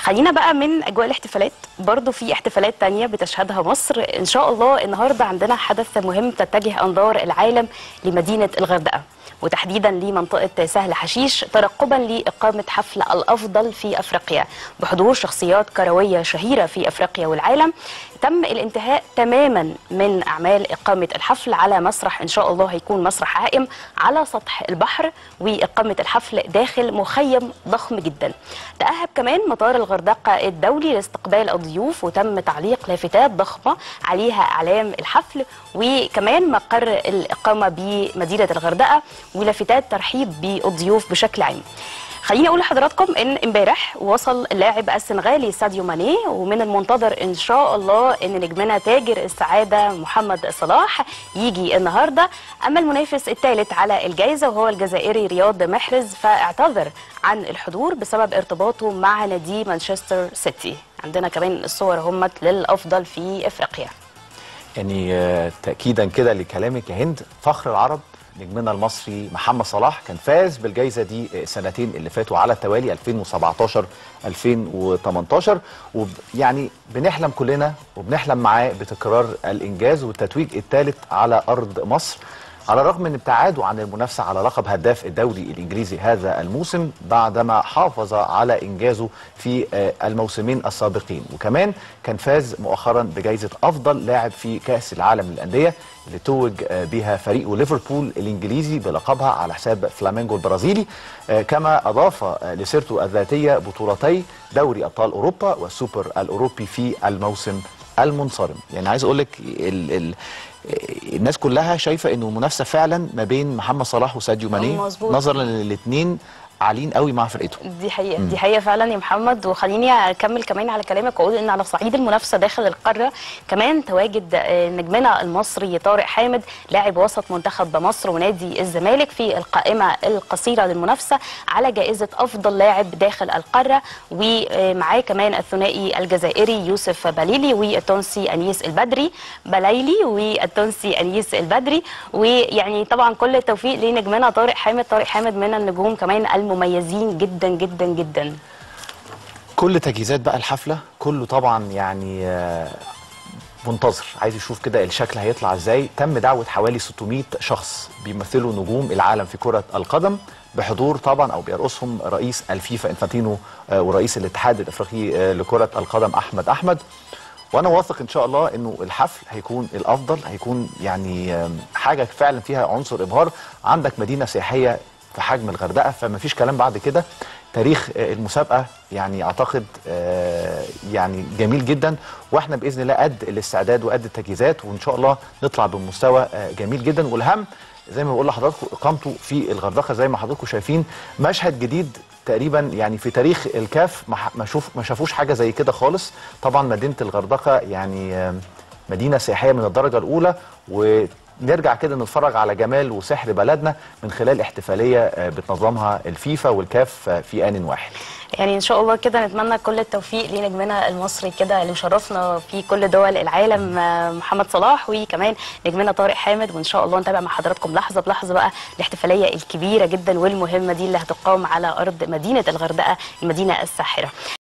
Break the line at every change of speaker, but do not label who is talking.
خلينا بقى من اجواء الاحتفالات برضو في احتفالات تانية بتشهدها مصر ان شاء الله النهارده عندنا حدث مهم تتجه انظار العالم لمدينه الغردقه وتحديدا لمنطقه سهل حشيش ترقبا لاقامه حفل الافضل في افريقيا بحضور شخصيات كرويه شهيره في افريقيا والعالم تم الانتهاء تماما من اعمال اقامه الحفل على مسرح ان شاء الله هيكون مسرح عائم على سطح البحر واقامه الحفل داخل مخيم ضخم جدا تاهب كمان مطار الغردقه الدولي لاستقبال الضيوف وتم تعليق لافتات ضخمه عليها اعلام الحفل وكمان مقر الاقامه بمدينه الغردقه ولافتات ترحيب بالضيوف بشكل عام خليني اقول لحضراتكم ان امبارح وصل اللاعب السنغالي ساديو ماني ومن المنتظر ان شاء الله ان نجمنا تاجر السعاده محمد صلاح يجي النهارده اما المنافس الثالث على الجائزه وهو الجزائري رياض محرز فاعتذر عن الحضور بسبب ارتباطه مع نادي مانشستر سيتي عندنا كمان الصور همت للافضل في افريقيا
يعني آه، تأكيدا كده لكلامك يا هند فخر العرب نجمنا المصري محمد صلاح كان فاز بالجائزة دي السنتين اللي فاتوا على التوالي 2017 2018 ويعني بنحلم كلنا وبنحلم معاه بتكرار الإنجاز والتتويج الثالث على أرض مصر على الرغم من ابتعاده عن المنافسة على لقب هداف الدوري الإنجليزي هذا الموسم بعدما حافظ على إنجازه في آه، الموسمين السابقين وكمان كان فاز مؤخرا بجائزة أفضل لاعب في كأس العالم للأندية اللي توج آه، بها فريقه ليفربول الإنجليزي بلقبها على حساب فلامينجو البرازيلي آه، كما أضاف آه، لسيرته الذاتية بطولتي دوري أبطال أوروبا والسوبر الأوروبي في الموسم المنصرم يعني عايز أقول لك ال ال الناس كلها شايفه انه المنافسه فعلا ما بين محمد صلاح وساديو ماني
مظبوط.
نظرا للاثنين عاليين قوي مع فرقتهم
دي حقيقة دي حقيقة فعلا يا محمد وخليني أكمل كمان على كلامك وأقول إن على صعيد المنافسة داخل القارة كمان تواجد آه، نجمنا المصري طارق حامد لاعب وسط منتخب مصر ونادي الزمالك في القائمة القصيرة للمنافسة على جائزة أفضل لاعب داخل القارة ومعاه كمان الثنائي الجزائري يوسف بليلي والتونسي أنيس البدري بلايلي والتونسي أنيس البدري ويعني طبعا كل التوفيق لنجمنا طارق حامد طارق حامد من النجوم كمان المميزين جدا جدا جدا
كل تجهيزات بقى الحفله كله طبعا يعني آه، منتظر عايز يشوف كده الشكل هيطلع ازاي تم دعوه حوالي 600 شخص بيمثلوا نجوم العالم في كره القدم بحضور طبعا او بيرقصهم رئيس الفيفا انفانتينو آه، ورئيس الاتحاد الافريقي آه، لكره القدم احمد احمد وانا واثق ان شاء الله انه الحفل هيكون الافضل هيكون يعني آم، حاجه فعلا فيها عنصر ابهار عندك مدينه سياحيه في حجم الغردقه فما فيش كلام بعد كده تاريخ آه، المسابقه يعني اعتقد آه، يعني جميل جدا واحنا باذن الله قد الاستعداد وقد التجهيزات وان شاء الله نطلع بمستوى آه، جميل جدا والاهم زي ما بقول لحضراتكم اقامته في الغردقه زي ما حضراتكم شايفين مشهد جديد تقريبا يعني في تاريخ الكاف ما ح- ما شوف ما شافوش حاجه زي كده خالص طبعا مدينه الغردقه يعني آم، مدينه سياحيه من الدرجه الاولى ونرجع كده نتفرج على جمال وسحر بلدنا من خلال احتفاليه آه، بتنظمها الفيفا والكاف آه، في ان واحد
يعني ان شاء الله كده نتمنى كل التوفيق لنجمنا المصري كده اللي مشرفنا في كل دول العالم آه، محمد صلاح وكمان نجمنا طارق حامد وان شاء الله نتابع مع حضراتكم لحظه بلحظه بقى الاحتفاليه الكبيره جدا والمهمه دي اللي هتقام على ارض مدينه الغردقه المدينه الساحره